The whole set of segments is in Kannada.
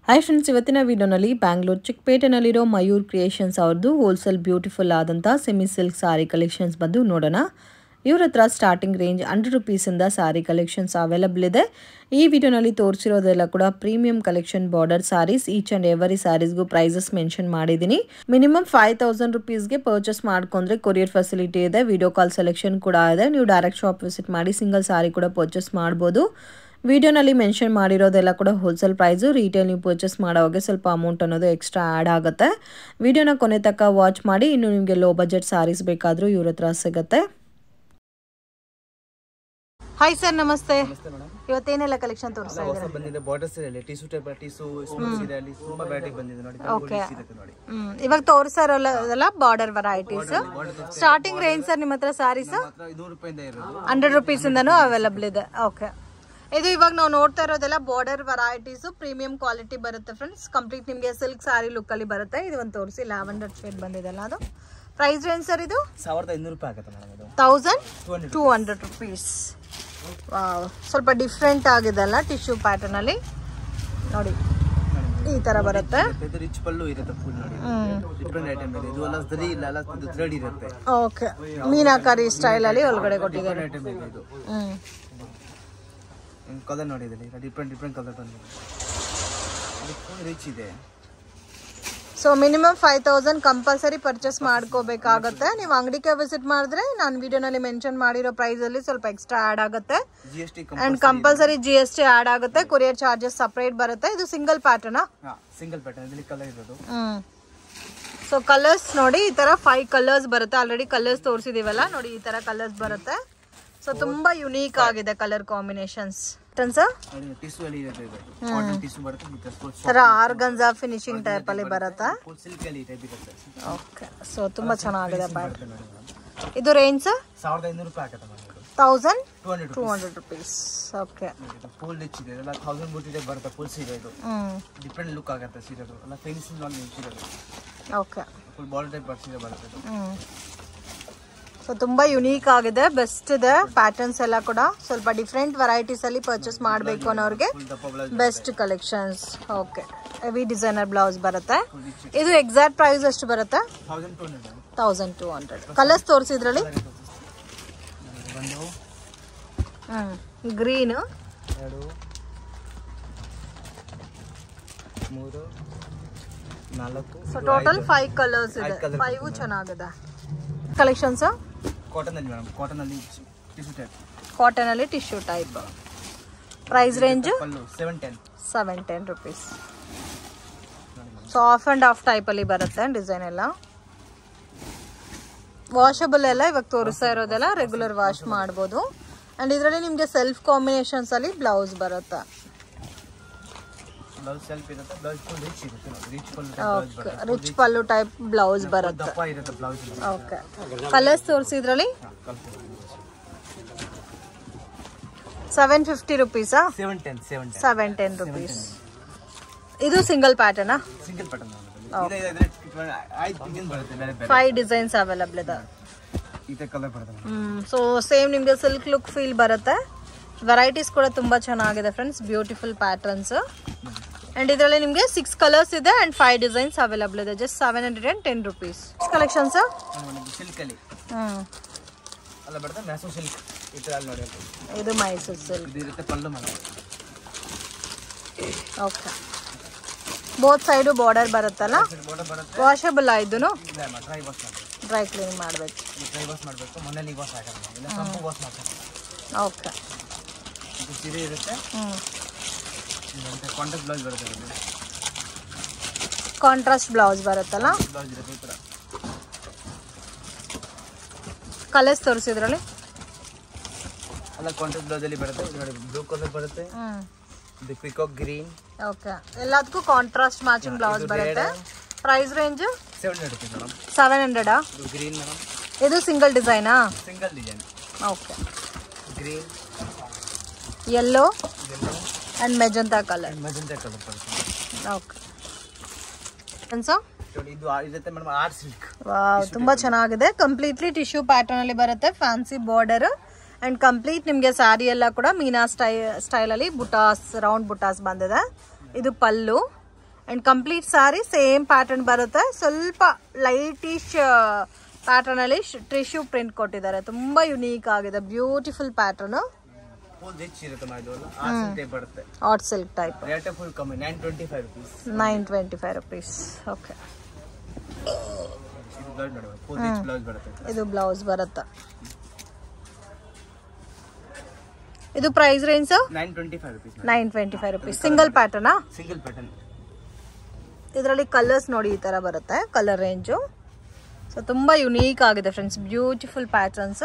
ಹಾಯ್ ಫ್ರೆಂಡ್ಸ್ ಇವತ್ತಿನ ವಿಡಿಯೋನಲ್ಲಿ ಬ್ಯಾಂಗ್ಳೂರ್ ಚಿಕ್ಕಪೇಟೆನಲ್ಲಿರೋ ಮಯೂರ್ ಕ್ರಿಯೇಷನ್ಸ್ ಅವ್ರದ್ದು ಹೋಲ್ಸೇಲ್ ಬ್ಯೂಟಿಫುಲ್ ಆದಂಥ ಸೆಮಿ ಸಿಲ್ಕ್ ಸಾರಿ ಕಲೆಕ್ಷನ್ಸ್ ಬಂದು ನೋಡೋಣ ಇವ್ರ ಹತ್ರ ಸ್ಟಾರ್ಟಿಂಗ್ ರೇಂಜ್ ಹಂಡ್ರೆಡ್ ರುಪೀಸಿಂದ ಸಾರಿ ಕಲೆಕ್ಷನ್ಸ್ ಅವೈಲಬಲ್ ಇದೆ ಈ ವಿಡಿಯೋನಲ್ಲಿ ತೋರಿಸಿರೋದೆಲ್ಲ ಕೂಡ premium collection border saris each and every ಸ್ಯಾರೀಸ್ಗೂ ಪ್ರೈಸಸ್ ಮೆನ್ಷನ್ ಮಾಡಿದ್ದೀನಿ ಮಿನಿಮಮ್ ಫೈವ್ ತೌಸಂಡ್ ರುಪೀಸ್ಗೆ ಪರ್ಚೇಸ್ ಮಾಡ್ಕೊಂಡ್ರೆ ಕೊರಿಯರ್ ಫೆಸಿಲಿಟಿ ಇದೆ ವಿಡಿಯೋ ಕಾಲ್ ಸೆಲೆಕ್ಷನ್ ಕೂಡ ಇದೆ ನೀವು ಡೈರೆಕ್ಟ್ ಶಾಪ್ ವಿಸಿಟ್ ಮಾಡಿ ಸಿಂಗಲ್ ಸಾರಿ ಕೂಡ ಪರ್ಚೇಸ್ ಮಾಡ್ಬೋದು ವಿಡಿಯೋನಲ್ಲಿ ಮೆನ್ಷನ್ ಮಾಡಿರೋದೆಲ್ಲ ಕೂಡ ಹೋಲ್ಸೇಲ್ ಪ್ರೈಸು ರೀಟೇಲ್ ನೀವು ಪರ್ಚೇಸ್ ಮಾಡೋವಾಗ ಸ್ವಲ್ಪ ಅಮೌಂಟ್ ಅನ್ನೋದು ಎಕ್ಸ್ಟ್ರಾ ಆ್ಯಡ್ ಆಗುತ್ತೆ ವಿಡಿಯೋನ ಕೊನೆ ತನಕ ವಾಚ್ ಮಾಡಿ ಇನ್ನು ನಿಮಗೆ ಲೋ ಬಜೆಟ್ ಸಾರೀಸ್ ಬೇಕಾದರೂ ಇವ್ರ ಹತ್ರ ಸಿಗುತ್ತೆ ಹಾಯ್ ಸರ್ ನಮಸ್ತೆ ನಮಸ್ತೆ ಮೇಡಮ್ ಇವತ್ತೇನೆಲ್ಲ ಕಲೆಕ್ಷನ್ ತೋರಿಸ್ತಾ ಹೊಸ ಬಂದಿದೆ ಬಾರ್ಡರ್ಸ್ ಅಲ್ಲಿ ಟಿಶ್ಯೂ ಟೈಪ್ ಟಿಶ್ಯೂ ಸ್ಮೂತ್ ಇದೆ ಅಲ್ಲಿ ತುಂಬಾ ವೆರೈಟಿ ಬಂದಿದೆ ನೋಡಿ Okay. ಸಿಗುತ್ತೆ ನೋಡಿ ಹ್ಮ್ ಇವಾಗ ತೋರಿಸೋರಲ್ಲ border varieties starting range sir ನಿಮ್ಮ ಹತ್ರ ಸಾರೀಸ್ ಮಾತ್ರ ನೂರು ರೂಪಾಯಿಂದ ಇರೋದು ಹಂಡ್ರೆಡ್ ರುಪೀಸ್ ಇಂದನೂ ಅವೈಲಬಲ್ ಇದೆ ಓಕೆ ಇದು ಇವಾಗ ನಾವು ನೋಡ್ತಾ ಇರೋದೆಲ್ಲ ಬಾರ್ಡರ್ ವೆರೈಟೀಸ್ ಪ್ರೀಮಿಯಂ ಕ್ವಾಲಿಟಿ ಬರುತ್ತೆ ಫ್ರೆಂಡ್ಸ್ ಕಂಪ್ಲೀಟ್ ನಿಮಗೆ ಸಿಲ್ಕ್ ಸಾರಿ ಲುಕ್ ಅಲ್ಲಿ ಬರುತ್ತೆ ಇದು ಒಂದು ತೋರಿಸಿ ಲ್ಯಾವೆಂಡರ್ ಶೇಡ್ ಬಂದಿದೆಲ್ಲ ಅದು ಪ್ರೈಸ್ ರೇಂಜ್ ಸರ್ ಇದು ಸಾವಿರದ ಐನೂರು ರೂಪಾಯಿ ಆಗುತ್ತೆ ಮೇಡಮ್ ಇದು thousand two hundred two hundred rupees wow ಸ್ವಲ್ಪ ಡಿಫ್ರೆಂಟ್ ಆಗಿದೆ ಅಲ್ಲ ಟಿಶ್ಯೂ ಪ್ಯಾಟರ್ನ್ ಅಲ್ಲಿ ನೋಡಿ ಈ ತರ ಬರುತ್ತೆ ಇದು ರಿಚ್ ಪಲ್ಲು ಇರುತ್ತೆ ಫುಲ್ ನೋಡಿ ಡಿಫ್ರೆಂಟ್ ಐಟಮ್ ಇದೆ ಇದು ಎಲ್ಲ ಸರಿ ಇಲ್ಲ ಎಲ್ಲ ಇದು ಥ್ರೆಡ್ ಇರುತ್ತೆ ಓಕೆ ಮೀನಾಕಾರಿ ಸ್ಟೈಲ್ ಅಲ್ಲಿ ಒಳಗಡೆ ಕೊಟ್ಟಿದ್ದಾರೆ ಐಟಮ್ ಇದೆ ಇದು ಹ್ಮ್ ಕಲರ್ ನೋಡಿ ಇದರಲ್ಲಿ ಡಿಫ್ರೆಂಟ್ ಡಿಫ್ರೆಂಟ್ ಕಲರ್ ಬಂದಿದೆ ಇದು ಫುಲ್ ರಿಚ್ ಇದೆ so minimum five thousand compulsory purchase ಮಾಡ್ಕೋಬೇಕಾಗತ್ತೆ ನೀವು ಅಂಗಡಿಗೆ ವಿಸಿಟ್ ಮಾಡಿದ್ರೆ ನಾನು ವಿಡಿಯೋನಲ್ಲಿ ಮೆನ್ಷನ್ ಮಾಡಿರೋ ಪ್ರೈಸ್ ಅಲ್ಲಿ ಸ್ವಲ್ಪ ಎಕ್ಸ್ಟ್ರಾ ಆಡ್ ಆಗುತ್ತೆ G S T and compulsory G S T add ಆಗುತ್ತೆ ಕೊರಿಯರ್ ಚಾರ್ಜಸ್ ಸಪ್ರೇಟ್ ಬರುತ್ತೆ ಇದು ಸಿಂಗಲ್ ಪ್ಯಾಟರ್ನಾ ಹಾ ಸಿಂಗಲ್ ಪ್ಯಾಟರ್ನ್ ಇದರಲ್ಲಿ ಕಲರ್ ಇರೋದು ಹ್ಮ್ ಸೊ ಕಲರ್ಸ್ ನೋಡಿ ಈ ತರ ಫೈವ್ ಕಲರ್ಸ್ ಬರುತ್ತೆ ಆಲ್ರೆಡಿ ಕಲರ್ಸ್ ತೋರಿಸಿದೀವಲ್ಲ ನೋಡಿ ಈ ತರ ಕಲರ್ಸ್ ಬರುತ್ತೆ ಸೊ ತುಂಬಾ ಯುನೀಕ್ ಆಗಿದೆ ಕಲರ್ ಕಾಂಬಿನೇಷನ್ಸ್ ಸರ್ ಟಿಶ್ಯೂ ಅಲ್ಲಿ ಇರುತ್ತೆ ಇದು ಕಾಟನ್ ಟಿಶ್ಯೂ ಬರುತ್ತೆ ವಿತ್ ಫುಲ್ ತರ ಆರ್ಗನ್ಜಾ ಫಿನಿಶಿಂಗ್ ಟೈಪ್ ಅಲ್ಲಿ ಬರುತ್ತೆ ಫುಲ್ ಸಿಲ್ಕ್ ಅಲ್ಲಿ ಟೈಪ್ ಇರುತ್ತೆ ಓಕೆ ಸೊ ತುಂಬಾ ಚೆನ್ನಾಗಿದೆ ಪ್ಯಾಟರ್ನ್ ಬರುತ್ತೆ ನೋಡಿ ಮೇಡಮ್ ಇದು ರೇಂಜ್ ಸರ್ ಸಾವಿರದ ಐನೂರು ರೂಪಾಯಿ ಆಗುತ್ತೆ ಮೇಡಮ್ ಇದು thousand two hundred two hundred rupees okay full rich ಇದೆ ಎಲ್ಲ ಥೌಸಂಡ್ ಬುಟ್ಟಿದೆ ಬರುತ್ತೆ ಫುಲ್ ಸೀರೆ ಇದು ಹ್ಮ್ ಡಿಫ್ರೆಂಟ್ ಲುಕ್ ಆಗುತ್ತೆ ಸೀರೆದು ಎಲ್ಲ ಫಿನಿಶಿಂಗ್ ಮಾಡಿ ನಿಲ್ಸಿರೋದು ಓಕೆ ಫುಲ್ ಬಾಲ್ ಟೈಪ್ ಬರ್ಸಿದೆ ಬರುತ್ತೆ ಇದು ಹ್ಮ್ ಸೊ ತುಂಬಾ ಯುನೀಕ್ ಆಗಿದೆ ಬೆಸ್ಟ್ ಇದೆ ಪ್ಯಾಟರ್ನ್ಸ್ ಎಲ್ಲ ಕೂಡ ಸ್ವಲ್ಪ ಡಿಫ್ರೆಂಟ್ ವೆರೈಟೀಸ್ ಅಲ್ಲಿ ಪರ್ಚೇಸ್ ಮಾಡಬೇಕು ಅನ್ನೋರಿಗೆ ಫುಲ್ ದಪ್ಪ blouse best collections okay heavy designer blouse ಬರುತ್ತೆ ಇದು ಎಕ್ಸಾಕ್ಟ್ ಪ್ರೈಸ್ ಎಷ್ಟು ಬರುತ್ತೆ thousand two hundred thousand two hundred colours ತೋರಿಸಿದ್ರಲ್ಲಿ ಬಂದು ಹ್ಮ್ ಗ್ರೀನ್ ಎರಡು ಮೂರು ನಾಲ್ಕು ಸೊ ಟೋಟಲ್ ಫೈವ್ ಕಲರ್ಸ್ ಇದೆ colour ಫೈವ್ ಚೆನ್ನಾಗಿದೆ ಕಲೆಕ್ಷನ್ಸ್ ಕಾಟನ್ ಅಲ್ಲಿ ಮೇಡಮ್ ಕಾಟನ್ ಅಲ್ಲಿ ಟಿಶ್ಯೂ ಟೈಪ್ ಕಾಟನ್ ಅಲ್ಲಿ tissue type price range pallu seven ten seven ten rupees so half and half ಟೈಪಲ್ಲಿ ಬರುತ್ತೆ ಡಿಸೈನ್ ಎಲ್ಲ ವಾಷಬಲ್ ಎಲ್ಲ ಇವಾಗ ತೋರಿಸ್ತಾ ಇರೋದೆಲ್ಲ ರೆಗ್ಯುಲರ್ ವಾಶ್ ಮಾಡ್ಬೋದು ಆ್ಯಂಡ್ ಇದರಲ್ಲಿ ನಿಮಗೆ ಸೆಲ್ಫ್ ಕಾಂಬಿನೇಷನ್ಸ್ ಅಲ್ಲಿ ಬ್ಲೌಸ್ ಬರುತ್ತೆ ಬ್ಲೌಸ್ ಸೆಲ್ಫ್ ಇರುತ್ತೆ ಬ್ಲೌಸ್ ಫುಲ್ ರಿಚ್ ಇರುತ್ತೆ rich full okay rich pallu type blouse ಬರುತ್ತೆ ದಪ್ಪ ಇರುತ್ತೆ ಬ್ಲೌಸ್ ಓಕೆ ಕಲರ್ಸ್ ತೋರಿಸಿದ್ರಲ್ಲಿ ಸೆವೆನ್ ಫಿಫ್ಟಿ ರುಪೀಸಾ seven ten seven ten seven ten rupees ಇದು ಸಿಂಗಲ್ ಪ್ಯಾಟರ್ನಾ ಸಿಂಗಲ್ ಪ್ಯಾಟರ್ನ್ ಐದು ಡಿಸೈನ್ ಬರುತ್ತೆ ಬೇರೆ ಬೇರೆ ಫೈವ್ ಡಿಸೈನ್ಸ್ ಅವೈಲಬಲ್ ಇದೆ ಈ ಟೈಪ್ ಕಲರ್ ಬರುತ್ತೆ madam. ಸೊ ಸೇಮ್ ನಿಮಗೆ ಸಿಲ್ಕ್ ಲುಕ್ ಫೀಲ್ ಬರುತ್ತೆ ವೆರೈಟೀಸ್ ಕೂಡ ತುಂಬ ಚೆನ್ನಾಗಿದೆ ಫ್ರೆಂಡ್ಸ್ ಬ್ಯೂಟಿಫುಲ್ ಪ್ಯಾಟರ್ನ್ಸ್ ಆ್ಯಂಡ್ ಇದರಲ್ಲಿ ನಿಮಗೆ ಸಿಕ್ಸ್ ಕಲರ್ಸ್ ಇದೆ ಆ್ಯಂಡ್ ಫೈವ್ ಡಿಸೈನ್ಸ್ ಅವೈಲಬಲ್ ಇದೆ just seven hundred and ten rupees collections silk ಅಲ್ಲಿ ಹ್ಞೂ ಅಲ್ಲ ಬರುತ್ತೆ ಮ್ಯಾಸೋ ಸಿಲ್ಕ್ ಈ ಥರ ಅಲ್ಲಿ ನೋಡಿ ಅದು. ಇದು ಮೈಸೂರು ಸಿಲ್ಕ್ ಇದು ಇರುತ್ತೆ pallu madam okay both side border ಬರುತ್ತಲ್ಲ ಬೋರ್ಡರ್ ಬರುತ್ತೆ ವಾಷಬಲ್ ಇದೂ ಇಲ್ಲ ಡ್ರೈ ವಾಶ್ ಮಾಡಬೇಕು ಡ್ರೈ ಕ್ಲೀನ್ ಮಾಡಬೇಕು ಡ್ರೈ ವಾಶ್ ಮಾಡಬೇಕು ಮನೇಲಿ ವಾಶ್ ಆಗಲ್ಲ ಇಲ್ಲ ಸಂಪು ವಾಶ್ ಮಾಡ್ಬೇಕು ಓಕೆ ಇದು ಸೀರೆ ಇರುತ್ತೆ ಹ್ಞೂ ಇದಂತೆ ಕಾಂಟ್ಯಾಕ್ಟ್ ಬ್ಲೌಸ್ ಬರುತ್ತೆ ಇದರಲ್ಲಿ ಕಾಂಟ್ರಾಸ್ಟ್ ಬ್ಲೌಸ್ ಬರುತ್ತಲ್ಲ ಬ್ಲೌಸ್ ಇರುತ್ತೆ ಈ ಥರ ಕಲರ್ಸ್ ತೋರಿಸಿದ್ರಲ್ಲಿ ಅಲ್ಲ ಕಾಂಟ್ಯಾಕ್ಟ್ ಬ್ಲೌಸಲ್ಲಿ ಬರುತ್ತೆ ಇದು ನೋಡಿ ಬ್ಲೂ ಕಲರ್ ಬರುತ್ತೆ ಹ್ಞೂ ಇದು ಪಿಕಾಕ್ ಗ್ರೀನ್ ಓಕೆ ಎಲ್ಲದಕ್ಕೂ ಕಾಂಟ್ರಾಸ್ಟ್ ಮ್ಯಾಚಿಂಗ್ ಬ್ಲೌಸ್ ಬರುತ್ತೆ price range seven hundred rupees madam seven ಹಂಡ್ರೆಡಾ ಇದು ಗ್ರೀನ್ ಮೇಡಮ್ ಇದು ಸಿಂಗಲ್ ಡಿಸೈನಾ single design okay green yellow ಇದೆಲ್ಲ and magenta colour magenta colour ಬರುತ್ತೆ ಓಕೆ ಅನ್ಸೋ ನೋಡಿ ಇದು ಆ- ಇರುತ್ತೆ ಮೇಡಮ್ ಆರ್ ಸಿಲ್ಕ್ ವಾವ್ ತುಂಬಾ ಚೆನ್ನಾಗಿದೆ ಕಂಪ್ಲೀಟ್ಲಿ ಟಿಶ್ಯೂ ಪ್ಯಾಟರ್ನ್ ಅಲ್ಲಿ ಬರುತ್ತೆ ಫ್ಯಾನ್ಸಿ ಬಾರ್ಡರ್ ಅಂಡ್ ಕಂಪ್ಲೀಟ್ ನಿಮಗೆ ಸ್ಯಾರಿ ಎಲ್ಲ ಕೂಡ ಮೀನಾ ಸ್ಟೈ ಸ್ಟೈಲ್ ಅಲ್ಲಿ ಬುಟಾಸ್ ರೌಂಡ್ ಬುಟಾಸ್ ಬಂದಿದೆ ಇದು pallu and complete sari same pattern ಬರುತ್ತೆ ಸ್ವಲ್ಪ ಲೈಟಿಶ್ ಪ್ಯಾಟರ್ನ್ ಅಲ್ಲಿ ಟಿಶ್ಯೂ ಪ್ರಿಂಟ್ ಕೊಟ್ಟಿದ್ದಾರೆ ತುಂಬಾ ಯುನೀಕ್ ಆಗಿದೆ ಬ್ಯೂಟಿಫುಲ್ ಪ್ಯಾಟರ್ನ್ ಫುಲ್ ರಿಚ್ ಇರುತ್ತೆ ಮೇಡಮ್ ಇದು ಆ ಟೈಪ್ ಬರುತ್ತೆ art silk type rate full ಕಮ್ಮಿ nine twenty five rupees nine twenty five rupees okay ಇದು ಬ್ಲೌಸ್ ನೋಡಿ ಫುಲ್ ರಿಚ್ ಬ್ಲೌಸ್ ಬರುತ್ತೆ ಇದು ಬ್ಲೌಸ್ ಬರುತ್ತಾ ಇದು price range nine twenty five rupees nine twenty five rupees single ಪ್ಯಾಟರ್ನಾ ಸಿಂಗಲ್ ಪ್ಯಾಟರ್ನ್ ಇದರಲ್ಲಿ ಕಲರ್ಸ್ ನೋಡಿ ಈ ತರ ಬರುತ್ತೆ ಕಲರ್ ರೇಂಜು ಸೊ ತುಂಬಾ ಯುನೀಕ್ ಆಗಿದೆ ಫ್ರೆಂಡ್ಸ್ ಬ್ಯೂಟಿಫುಲ್ ಪ್ಯಾಟರ್ನ್ಸ್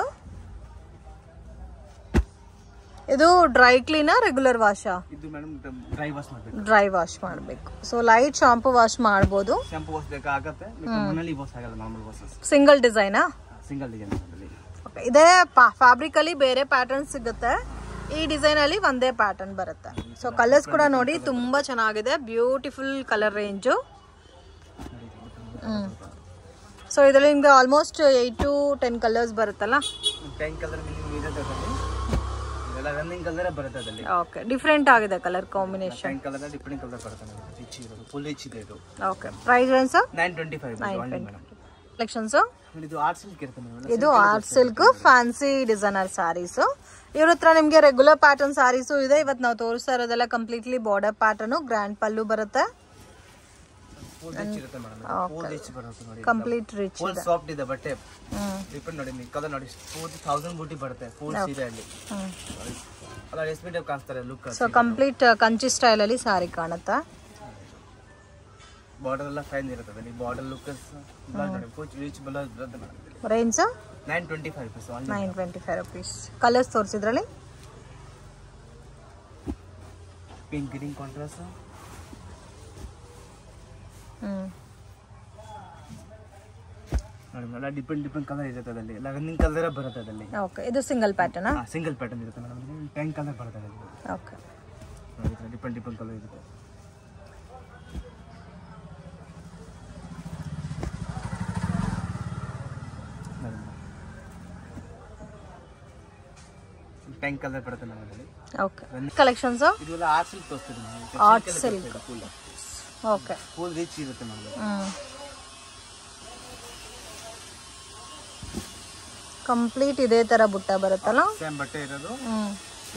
ಇದು ಡ್ರೈ ಕ್ಲೀನಾ ರೆಗ್ಯುಲರ್ ವಾಶಾ ಇದು ಮೇಡಮ್ ಡ್ರೈ ವಾಶ್ ಮಾಡಬೇಕು ಡ್ರೈ ವಾಶ್ ಮಾಡಬೇಕು ಸೊ ಲೈಟ್ ಶಾಂಪು ವಾಶ್ ಮಾಡ್ಬೋದು ಶಾಂಪೂ ವಾಶ್ ಬೇಕಾಗತ್ತೆ ಮನೇಲಿ ವಾಶ್ ಆಗಲ್ಲ ನಾರ್ಮಲ್ ವಾಶಸ್ ಸಿಂಗಲ್ ಡಿಸೈನಾ ಸಿಂಗಲ್ ಡಿಸೈನ್ ಅದರಲ್ಲಿ ಇದೇ ಫ್ಯಾಬ್ರಿಕ್ ಅಲ್ಲಿ ಬೇರೆ ಪ್ಯಾಟರ್ನ್ ಸಿಗುತ್ತೆ ಈ ಡಿಸೈನ್ ಅಲ್ಲಿ ಒಂದೇ ಪ್ಯಾಟರ್ನ್ ಬರುತ್ತೆ ಸೊ ಕಲರ್ಸ್ ಕೂಡ ನೋಡಿ ತುಂಬಾ ಚೆನ್ನಾಗಿದೆ ಬ್ಯೂಟಿಫುಲ್ ಕಲರ್ ರೇಂಜು ಸೊ ಇದರಲ್ಲಿ ನಿಮ್ಗೆ almost eight to ten colours ಬರುತ್ತಲ್ಲ ಟೆನ್ ಕಲರ್ ಮಿನಿಮಮ್ ಇರುತ್ತೆ ಅದರಲ್ಲಿ ಇದೆಲ್ಲ ರನ್ನಿಂಗ್ ಕಲರ್ ಬರುತ್ತೆ ಅದರಲ್ಲಿ ಓಕೆ ಡಿಫ್ರೆಂಟ್ ಆಗಿದೆ colour combination ten colour different colour ಬರುತ್ತೆ ಮೇಡಮ್ ರಿಚ್ ಇರೋದು ಫುಲ್ ರಿಚ್ ಇದೆ ಇದು okay price range nine twenty five madam collections ಇದು ಆರ್ಟ್ ಸಿಲ್ಕ್ ಇರುತ್ತೆ ಮೇಡಮ್ ಇದು art silk fancy designer saris ಇವ್ರ ಹತ್ರ ನಿಮ್ಗೆ ರೆಗ್ಯುಲರ್ ಪ್ಯಾಟರ್ನ್ ಸ್ಯಾರೀಸು ಇದೆ ಇವತ್ತು ನಾವು ತೋರಿಸ್ತಾ ಇರೋದೆಲ್ಲ completely border pattern grand pallu ಬರುತ್ತೆ ಫುಲ್ ರಿಚ್ ಇರುತ್ತೆ ಮೇಡಮ್ ಫುಲ್ ರಿಚ್ ಬರುತ್ತೆ ನೋಡಿ ಕಂಪ್ಲೀಟ್ ರಿಚ್ ಫುಲ್ ಸಾಫ್ಟ್ ಇದೆ ಬಟ್ಟೆ ಹ್ಮ್ ಡಿಪೆಂಡ್ ನೋಡಿ ನೀವು ಕಲರ್ ನೋಡಿ ಫೋರ್ಟಿ ತೌಸಂಡ್ ಬೂಟಿ ಬರುತ್ತೆ ಫುಲ್ ಸೀರೆ ಅಲ್ಲಿ ಹ್ಮ್ ಅಲ್ಲ ರೆಸ್ಪಿ ಟೈಪ್ ಕಾಣಿಸ್ತಾರೆ look so complete Kanchi style ಅಲ್ಲಿ ಸಾರಿ ಕಾಣುತ್ತಾ ಬಾರ್ಡರ್ ಎಲ್ಲ ಫೈನ್ ಇರುತ್ತೆ ಅದರಲ್ಲಿ ಬಾರ್ಡರ್ ಲುಕ್ ಬ್ಲೌಸ್ ನೋಡಿ ಫುಲ್ ರಿಚ್ ಬ್ಲೌಸ್ ಬರುತ್ತೆ madam range nine twenty five rupees only nine twenty five rupees colours ತೋರಿಸಿದ್ರಲ್ಲಿ ಪಿಂಕ್ ಗ್ರೀನ್ ಕಾಂಟ್ರಾಸ್ಟ್ ಹ್ಮ್ ನೋಡಿ ಎಲ್ಲ ಡಿಪೆಂಡ್ ಡಿಪೆಂಡ್ ಕಲರ್ ಇರುತ್ತೆ ಅದರಲ್ಲಿ ಎಲ್ಲ ರನ್ನಿಂಗ್ ಕಲರ್ ಬರುತ್ತೆ ಅದರಲ್ಲಿ ಓಕೆ ಇದು ಸಿಂಗಲ್ ಪ್ಯಾಟರ್ನಾ ಸಿಂಗಲ್ ಪ್ಯಾಟರ್ನ್ ಇರುತ್ತೆ ಮೇಡಮ್ ಟೆನ್ ಕಲರ್ ಬರುತ್ತೆ ಅದರಲ್ಲಿ ಓಕೆ ನೋಡಿ ಡಿಪೆಂಡ್ ಡಿಪೆಂಡ್ ಕಲರ್ ಇರುತ್ತೆ ಟೆನ್ ಕಲರ್ ಬರುತ್ತೆ ಮೇಡಮ್ ಅದರಲ್ಲಿ ಓಕೆ ಕಲೆಕ್ಷನ್ಸ್ ಇದೆಲ್ಲ ಆರ್ಟ್ ಸಿಲ್ಕ್ ತೋರಿಸ್ತೀವಿ Art silk. Full okay full rich ಇರುತ್ತೆ ಮೇಡಮ್ ಹ್ಮ್ ಕಂಪ್ಲೀಟ್ ಇದೇ ತರ ಬುಟ್ಟ ಬರುತ್ತಲ್ಲ ಸೇಮ್ ಬಟ್ಟೆ ಇರೋದು ಹ್ಮ್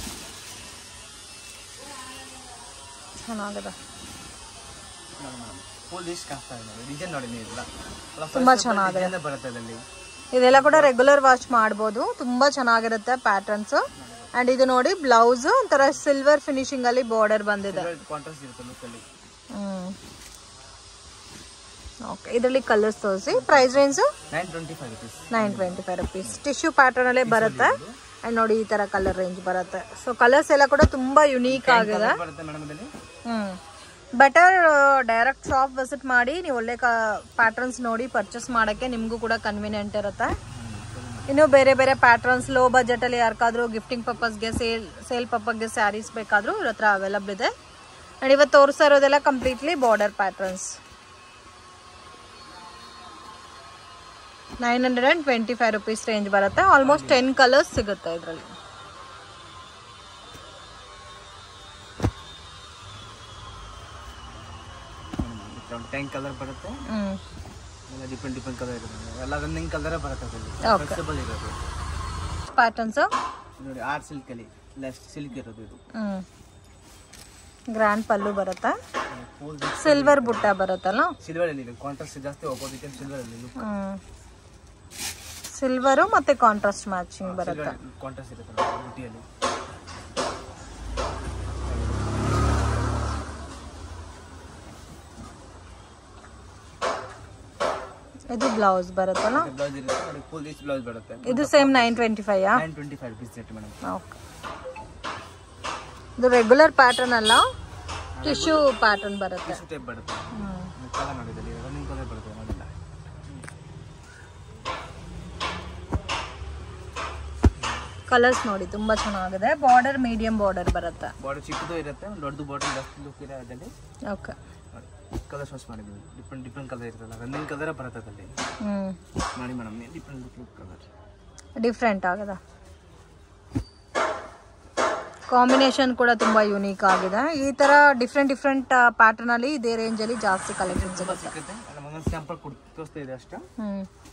ಚೆನ್ನಾಗಿದೆ ಫುಲ್ ರಿಚ್ ಕಾಣಿಸ್ತಾ ಇದೆ ಡಿಸೈನ್ ನೋಡಿ ನೀವು ಇಲ್ಲ ತುಂಬಾ ಚೆನ್ನಾಗಿದೆ. ಡಿಸೈನ್ ಬರುತ್ತೆ ಅದರಲ್ಲಿ ಇದೆಲ್ಲ ಕೂಡ ರೆಗ್ಯುಲರ್ ವಾಶ್ ಮಾಡ್ಬೋದು ತುಂಬಾ ಚೆನ್ನಾಗಿರುತ್ತೆ ಪ್ಯಾಟರ್ನ್ಸ್ ಅಂಡ್ ಇದು ನೋಡಿ ಬ್ಲೌಸ್ ಒಂಥರ ಸಿಲ್ವರ್ ಫಿನಿಶಿಂಗ್ ಅಲ್ಲಿ ಬಾರ್ಡರ್ ಬಂದಿದೆ ಕಾಂಟ್ರಾಸ್ಟ್ ಇರುತ್ತೆ ಲುಕ್ ಅಲ್ಲಿ ಹ್ಮ್ ಓಕೆ ಇದರಲ್ಲಿ ಕಲರ್ಸ್ ತೋರಿಸಿ price range nine twenty five rupees nine twenty five rupees tissue pattern ಅಲ್ಲೇ ಬರುತ್ತೆ ಅಂಡ್ ನೋಡಿ ಈ ತರ ಕಲರ್ ರೇಂಜ್ ಬರುತ್ತೆ ಸೊ ಕಲರ್ಸ್ ಎಲ್ಲ ಕೂಡ ತುಂಬಾ ಯುನೀಕ್ ಆಗಿದೆ ಬರುತ್ತೆ ಮೇಡಮ್ ಅದರಲ್ಲಿ ಹ್ಮ್ ಬೆಟರ್ ಡೈರೆಕ್ಟ್ ಶಾಪ್ ವಿಸಿಟ್ ಮಾಡಿ ನೀವು ಒಳ್ಳೆ ಪ್ಯಾಟರ್ನ್ಸ್ ನೋಡಿ ಪರ್ಚೇಸ್ ಮಾಡೋಕ್ಕೆ ನಿಮಗೂ ಕೂಡ ಕನ್ವಿನಿಯೆಂಟ್ ಇರುತ್ತೆ ಇನ್ನು ಬೇರೆ ಬೇರೆ ಪ್ಯಾಟರ್ನ್ಸ್ ಲೋ ಬಜೆಟ್ ಅಲ್ಲಿ ಯಾರಿಗಾದ್ರೂ ಗಿಫ್ಟಿಂಗ್ ಪರ್ಪಸ್ಗೆ ಸೇಲ್ ಸೇಲ್ ಪರ್ಪಸ್ಗೆ ಸ್ಯಾರೀಸ್ ಬೇಕಾದ್ರೂ ಇವ್ರ ಹತ್ರ ಅವೈಲಬಲ್ ಇದೆ ಅಂಡ್ ಇವತ್ತು ತೋರಿಸ್ತಾ ಇರೋದೆಲ್ಲ completely border patterns nine hundred and twenty five rupees range ಬರುತ್ತೆ ಆಲ್ಮೋಸ್ಟ್ ಟೆನ್ ಕಲರ್ಸ್ ಸಿಗುತ್ತೆ ಇದರಲ್ಲಿ ಟೆನ್ ಕಲರ್ ಬರುತ್ತೆ ಹ್ಮ್ ಎಲ್ಲ ಡಿಫ್ರೆಂಟ್ ಡಿಫ್ರೆಂಟ್ ಕಲರ್ ಇರುತ್ತೆ ಎಲ್ಲ ರನ್ನಿಂಗ್ ಕಲರ್ ಬರುತ್ತೆ ಅದರಲ್ಲಿ Okay. ಫ್ಲೆಕ್ಸಿಬಲ್ ಇರೋದು ಪ್ಯಾಟರ್ನ್ಸ್ ನೋಡಿ ಆರ್ಟ್ ಸಿಲ್ಕ್ ಅಲ್ಲಿ ಲೆಫ್ಟ್ ಸಿಲ್ಕ್ ಇರೋದು ಇದು ಹ್ಮ್ ಗ್ರ್ಯಾಂಡ್ ಪಲ್ಲು ಬರುತ್ತಾ ಫುಲ್ ಸಿಲ್ವರ್ ಬುಟ್ಟ ಬರುತ್ತಲ್ಲ ಸಿಲ್ವರ್ ಅಲ್ಲಿ ಇದೆ ಕಾಂಟ್ರಾಸ್ಟ್ ಜಾಸ್ತಿ ಹೋಗೋದಕ್ಕೆ ಸಿಲ್ವರ್ ಅಲ್ಲಿ ಲುಕ್ ಹ್ಮ್ ಸಿಲ್ವರು ಮತ್ತೆ ಕಾಂಟ್ರಾಸ್ಟ್ ಮ್ಯಾಚಿಂಗ್ ಬರುತ್ತೆ ಕಾಂಟ್ರಾಸ್ಟ್ ಇರುತ್ತೆ ಬುಟ್ಟಿಯಲ್ಲಿ ಇದು ಬ್ಲೌಸ್ ಬರುತ್ತಲ್ಲ ಬ್ಲೌಸ್ ಇರುತ್ತೆ ನೋಡಿ ಫುಲ್ ರಿಚ್ ಬ್ಲೌಸ್ ಬರುತ್ತೆ ಇದು same nine twenty five nine twenty five rupees set madam okay ಇದು ರೆಗ್ಯುಲರ್ ಪ್ಯಾಟರ್ನ್ ಅಲ್ಲ ಟಿಶ್ಯೂ ಪ್ಯಾಟರ್ನ್ ಬರುತ್ತೆ ಇಷ್ಟು ಟೈಪ್ ಬರುತ್ತೆ ಹ್ಮ್ ಕಲರ್ ನೋಡಿದಲ್ಲಿ ರನ್ನಿಂಗ್ ಕಲರ್ ಬರುತ್ತೆ ನೋಡಿಲ್ಲ ಕಲರ್ಸ್ ನೋಡಿ ತುಂಬಾ ಚೆನ್ನಾಗಿದೆ ಬಾರ್ಡರ್ ಮೀಡಿಯಂ ಬಾರ್ಡರ್ ಬರುತ್ತೆ ಬಾರ್ಡರ್ ಚಿಕ್ಕದು ಇರುತ್ತೆ ಒಂದು ದೊಡ್ಡದು ಬಾರ್ಡರ್ ಜಾಸ್ತಿ ಲುಕ್ ಇದೆ ಅದರಲ್ಲಿ ಓಕೆ ಕಲರ್ ವಾಶ್ ಮಾಡಿದ್ದೀವಿ ಡಿಫ್ರೆಂಟ್ ಡಿಫ್ರೆಂಟ್ ಕಲರ್ ಇರುತ್ತಲ್ಲ ರನ್ನಿಂಗ್ ಕಲರ್ ಬರುತ್ತೆ ಅದರಲ್ಲಿ ಹ್ಮ್ ಮಾಡಿ madam different look look colour different ಆಗದ ಕಾಂಬಿನೇಷನ್ ಕೂಡ ತುಂಬ ಯೂನಿಕ್ ಆಗಿದೆ ಈ ಥರ ಡಿಫ್ರೆಂಟ್ ಡಿಫ್ರೆಂಟ್ ಪ್ಯಾಟರ್ನಲ್ಲಿ ಇದೇ ರೇಂಜಲ್ಲಿ ಜಾಸ್ತಿ ಕಲೆಕ್ಷನ್ ಸಿಗುತ್ತೆ ಸಿಗುತ್ತೆ ಒಂದೊಂದು ಸ್ಯಾಂಪಲ್ ಕೊಡ್ ತೋರಿಸ್ತಾ ಇದೆ ಅಷ್ಟು ಹ್ಞೂ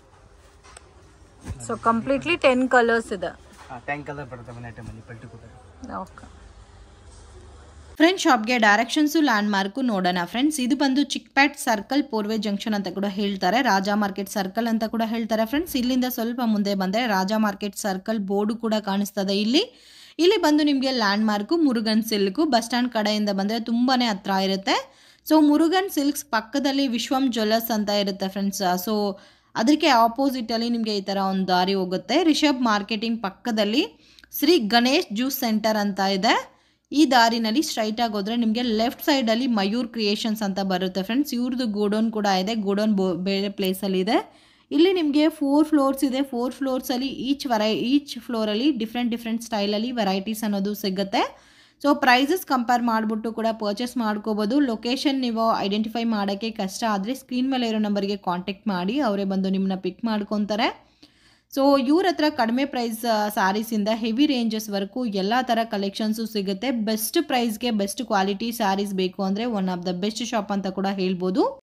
ಸೊ ಕಂಪ್ಲೀಟ್ಲಿ ಟೆನ್ ಕಲರ್ಸ್ ಇದೆ ಟ್ಯಾಂಕ್ ಕಲರ್ ಬರುತ್ತೆ ಒಂದು ಐಟಮಲ್ಲಿ ಪರ್ಟಿಕ್ಯುಲರ್ ಓಕೆ ಫ್ರೆಂಡ್ಸ್ ಶಾಪ್ಗೆ ಡೈರೆಕ್ಷನ್ಸು ಲ್ಯಾಂಡ್ ಮಾರ್ಕು ನೋಡೋಣ ಫ್ರೆಂಡ್ಸ್ ಇದು ಬಂದು ಚಿಕ್ಪ್ಯಾಟ್ ಸರ್ಕಲ್ ಪೋರ್ವೆ ಜಂಕ್ಷನ್ ಅಂತ ಕೂಡ ಹೇಳ್ತಾರೆ ರಾಜಾ ಮಾರ್ಕೆಟ್ ಸರ್ಕಲ್ ಅಂತ ಕೂಡ ಹೇಳ್ತಾರೆ ಫ್ರೆಂಡ್ಸ್ ಇಲ್ಲಿಂದ ಸ್ವಲ್ಪ ಮುಂದೆ ಬಂದರೆ ರಾಜಾ ಮಾರ್ಕೆಟ್ ಸರ್ಕಲ್ ಬೋರ್ಡು ಕೂಡ ಕಾಣಿಸ್ತದೆ ಇಲ್ಲಿ ಇಲ್ಲಿ ಬಂದು ನಿಮಗೆ landmark Murugan silk bus stand ಕಡೆಯಿಂದ ಬಂದರೆ ತುಂಬಾ ಹತ್ರ ಇರುತ್ತೆ ಸೊ ಮುರುಗನ್ ಸಿಲ್ಕ್ಸ್ ಪಕ್ಕದಲ್ಲಿ ವಿಶ್ವಂ ಜ್ಯುವೆಲ್ಲರ್ಸ್ ಅಂತ ಇರುತ್ತೆ ಫ್ರೆಂಡ್ಸ್ ಸೊ ಅದಕ್ಕೆ ಆಪೋಸಿಟಲ್ಲಿ ನಿಮಗೆ ಈ ಥರ ಒಂದು ದಾರಿ ಹೋಗುತ್ತೆ ರಿಷಬ್ ಮಾರ್ಕೆಟಿಂಗ್ ಪಕ್ಕದಲ್ಲಿ ಶ್ರೀ ಗಣೇಶ್ ಜ್ಯೂಸ್ ಸೆಂಟರ್ ಅಂತ ಇದೆ ಈ ದಾರಿನಲ್ಲಿ ಸ್ಟ್ರೈಟಾಗಿ ಹೋದರೆ ನಿಮಗೆ ಲೆಫ್ಟ್ ಸೈಡಲ್ಲಿ ಮಯೂರ್ ಕ್ರಿಯೇಷನ್ಸ್ ಅಂತ ಬರುತ್ತೆ ಫ್ರೆಂಡ್ಸ್ ಇವ್ರದ್ದು ಗೋಡೌನ್ ಕೂಡ ಇದೆ ಗೋಡೌನ್ ಬೋ ಬೇರೆ ಪ್ಲೇಸಲ್ಲಿ ಇದೆ ಇಲ್ಲಿ ನಿಮಗೆ ಫೋರ್ ಫ್ಲೋರ್ಸ್ ಇದೆ ಫೋರ್ ಫ್ಲೋರ್ಸಲ್ಲಿ ಈಚ್ ವರೈ ಈಚ್ ಫ್ಲೋರಲ್ಲಿ ಡಿಫ್ರೆಂಟ್ ಡಿಫ್ರೆಂಟ್ ಸ್ಟೈಲಲ್ಲಿ ವೆರೈಟೀಸ್ ಅನ್ನೋದು ಸಿಗುತ್ತೆ ಸೊ ಪ್ರೈಸಸ್ ಕಂಪೇರ್ ಮಾಡಿಬಿಟ್ಟು ಕೂಡ ಪರ್ಚೇಸ್ ಮಾಡ್ಕೋಬೋದು ಲೊಕೇಶನ್ ನೀವು ಐಡೆಂಟಿಫೈ ಮಾಡೋಕ್ಕೆ ಕಷ್ಟ ಆದರೆ ಸ್ಕ್ರೀನ್ ಮೇಲೆ ಇರೋ ನಂಬರ್ಗೆ ಕಾಂಟ್ಯಾಕ್ಟ್ ಮಾಡಿ ಅವರೇ ಬಂದು ನಿಮ್ಮನ್ನ ಪಿಕ್ ಮಾಡ್ಕೊತಾರೆ ಸೊ ಇವ್ರ ಹತ್ರ ಕಡಿಮೆ ಪ್ರೈಸ್ ಸ್ಯಾರೀಸಿಂದ ಹೆವಿ ರೇಂಜಸ್ವರೆಗೂ ಎಲ್ಲ ಥರ ಕಲೆಕ್ಷನ್ಸು ಸಿಗುತ್ತೆ ಬೆಸ್ಟ್ ಪ್ರೈಸ್ಗೆ ಬೆಸ್ಟ್ ಕ್ವಾಲಿಟಿ ಸ್ಯಾರೀಸ್ ಬೇಕು ಅಂದರೆ one of the best shop ಅಂತ ಕೂಡ ಹೇಳ್ಬೋದು